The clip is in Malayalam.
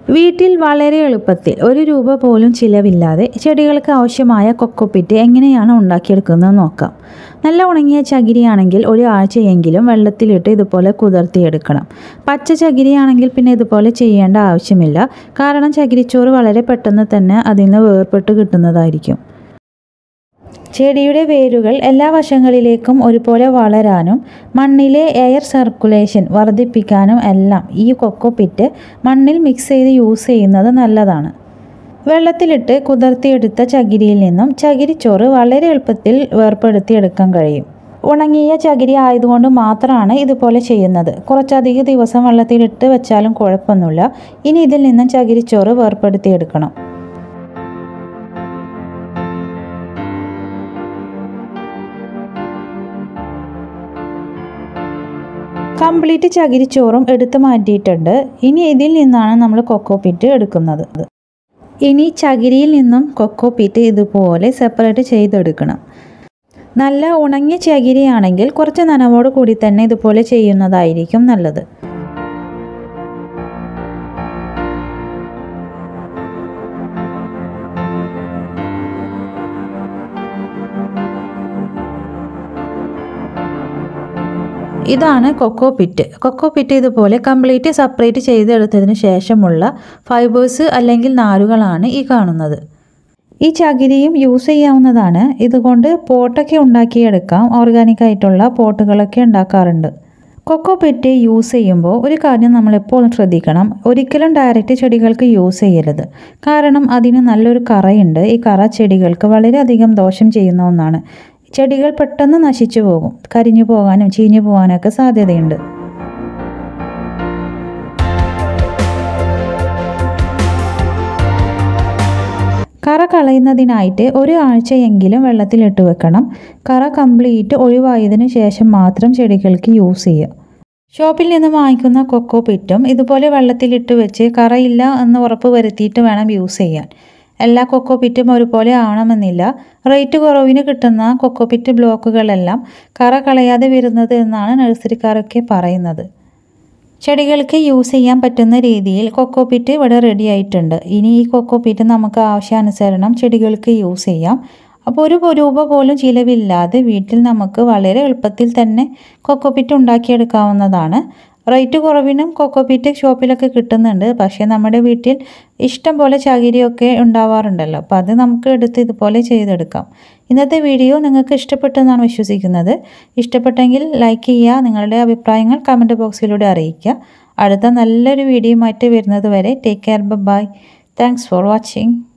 വീട്ടിൽ വളരെ എളുപ്പത്തിൽ ഒരു രൂപ പോലും ചിലവില്ലാതെ ചെടികൾക്ക് ആവശ്യമായ കൊക്കോപ്പിറ്റ് എങ്ങനെയാണ് ഉണ്ടാക്കിയെടുക്കുന്നത് നോക്കാം നല്ല ഉണങ്ങിയ ചകിരിയാണെങ്കിൽ ഒരു ആഴ്ചയെങ്കിലും വെള്ളത്തിലിട്ട് ഇതുപോലെ കുതിർത്തിയെടുക്കണം പച്ച ചകിരിയാണെങ്കിൽ പിന്നെ ഇതുപോലെ ചെയ്യേണ്ട ആവശ്യമില്ല കാരണം ചകിരിച്ചോറ് വളരെ പെട്ടെന്ന് തന്നെ അതിൽ നിന്ന് വേർപെട്ട് കിട്ടുന്നതായിരിക്കും ചെടിയുടെ വേരുകൾ എല്ലാ വശങ്ങളിലേക്കും ഒരുപോലെ വളരാനും മണ്ണിലെ എയർ സർക്കുലേഷൻ വർദ്ധിപ്പിക്കാനും എല്ലാം ഈ കൊക്കോപിറ്റ് മണ്ണിൽ മിക്സ് ചെയ്ത് യൂസ് ചെയ്യുന്നത് നല്ലതാണ് വെള്ളത്തിലിട്ട് കുതിർത്തിയെടുത്ത ചകിരിയിൽ നിന്നും ചകിരിച്ചോറ് വളരെ എളുപ്പത്തിൽ വേർപ്പെടുത്തിയെടുക്കാൻ കഴിയും ഉണങ്ങിയ ചകിരി ആയതുകൊണ്ട് മാത്രമാണ് ഇതുപോലെ ചെയ്യുന്നത് കുറച്ചധികം ദിവസം വെള്ളത്തിലിട്ട് വെച്ചാലും കുഴപ്പമൊന്നുമില്ല ഇനി ഇതിൽ നിന്നും ചകിരിച്ചോറ് വേർപ്പെടുത്തിയെടുക്കണം കംപ്ലീറ്റ് ചകിരിച്ചോറും എടുത്തു മാറ്റിയിട്ടുണ്ട് ഇനി ഇതിൽ നിന്നാണ് നമ്മൾ കൊക്കോ പിറ്റ് എടുക്കുന്നത് ഇനി ചകിരിയിൽ നിന്നും കൊക്കോ പിറ്റ് ഇതുപോലെ സെപ്പറേറ്റ് ചെയ്തെടുക്കണം നല്ല ഉണങ്ങിയ ചകിരിയാണെങ്കിൽ കുറച്ച് നനവോട് കൂടി തന്നെ ഇതുപോലെ ചെയ്യുന്നതായിരിക്കും നല്ലത് ഇതാണ് കൊക്കോ പിറ്റ് കൊക്കോ പിറ്റ് ഇതുപോലെ കംപ്ലീറ്റ് സെപ്പറേറ്റ് ചെയ്തെടുത്തതിന് ശേഷമുള്ള ഫൈബേഴ്സ് അല്ലെങ്കിൽ നാരുകളാണ് ഈ കാണുന്നത് ഈ ചകിരിയും യൂസ് ചെയ്യാവുന്നതാണ് ഇതുകൊണ്ട് പോട്ടൊക്കെ ഉണ്ടാക്കിയെടുക്കാം ഓർഗാനിക് ആയിട്ടുള്ള പോട്ടുകളൊക്കെ ഉണ്ടാക്കാറുണ്ട് കൊക്കോ പിറ്റ് യൂസ് ചെയ്യുമ്പോൾ ഒരു കാര്യം നമ്മൾ എപ്പോഴും ശ്രദ്ധിക്കണം ഒരിക്കലും ഡയറക്റ്റ് ചെടികൾക്ക് യൂസ് ചെയ്യരുത് കാരണം അതിന് നല്ലൊരു കറയുണ്ട് ഈ കറ ചെടികൾക്ക് വളരെയധികം ദോഷം ചെയ്യുന്ന ഒന്നാണ് ചെടികൾ പെട്ടെന്ന് നശിച്ചു പോകും കരിഞ്ഞു പോകാനും ചീഞ്ഞു പോകാനൊക്കെ സാധ്യതയുണ്ട് കറ കളയുന്നതിനായിട്ട് ഒരു ആഴ്ചയെങ്കിലും വെള്ളത്തിലിട്ട് വെക്കണം കറ കംപ്ലീറ്റ് ഒഴിവായതിനു ശേഷം മാത്രം ചെടികൾക്ക് യൂസ് ചെയ്യുക ഷോപ്പിൽ നിന്ന് വാങ്ങിക്കുന്ന കൊക്കോ പിറ്റും ഇതുപോലെ വെള്ളത്തിലിട്ട് വെച്ച് കറയില്ല എന്ന് ഉറപ്പ് വരുത്തിയിട്ട് വേണം യൂസ് ചെയ്യാൻ എല്ലാ കൊക്കോ പിറ്റും ഒരുപോലെ ആവണമെന്നില്ല റേറ്റ് കുറവിന് കിട്ടുന്ന കൊക്കോ പിറ്റ് ബ്ലോക്കുകളെല്ലാം കറ കളയാതെ വരുന്നത് എന്നാണ് നഴ്സറിക്കാരൊക്കെ പറയുന്നത് ചെടികൾക്ക് യൂസ് ചെയ്യാൻ പറ്റുന്ന രീതിയിൽ കൊക്കോ പിറ്റ് ഇവിടെ റെഡി ആയിട്ടുണ്ട് ഇനി ഈ കൊക്കോ പിറ്റ് നമുക്ക് ആവശ്യാനുസരണം ചെടികൾക്ക് യൂസ് ചെയ്യാം അപ്പോൾ ഒരു രൂപ പോലും ചിലവില്ലാതെ വീട്ടിൽ നമുക്ക് വളരെ എളുപ്പത്തിൽ തന്നെ കൊക്കോ പിറ്റ് ഉണ്ടാക്കിയെടുക്കാവുന്നതാണ് റേറ്റ് കുറവിനും കൊക്കോപീറ്റ് ഷോപ്പിലൊക്കെ കിട്ടുന്നുണ്ട് പക്ഷേ നമ്മുടെ വീട്ടിൽ ഇഷ്ടം പോലെ ചകിരിയൊക്കെ ഉണ്ടാവാറുണ്ടല്ലോ അപ്പോൾ അത് നമുക്ക് എടുത്ത് ഇതുപോലെ ചെയ്തെടുക്കാം ഇന്നത്തെ വീഡിയോ നിങ്ങൾക്ക് ഇഷ്ടപ്പെട്ടെന്നാണ് വിശ്വസിക്കുന്നത് ഇഷ്ടപ്പെട്ടെങ്കിൽ ലൈക്ക് ചെയ്യുക നിങ്ങളുടെ അഭിപ്രായങ്ങൾ കമൻറ്റ് ബോക്സിലൂടെ അറിയിക്കുക അടുത്ത നല്ലൊരു വീഡിയോയുമായിട്ട് വരുന്നത് വരെ take care bye thanks for watching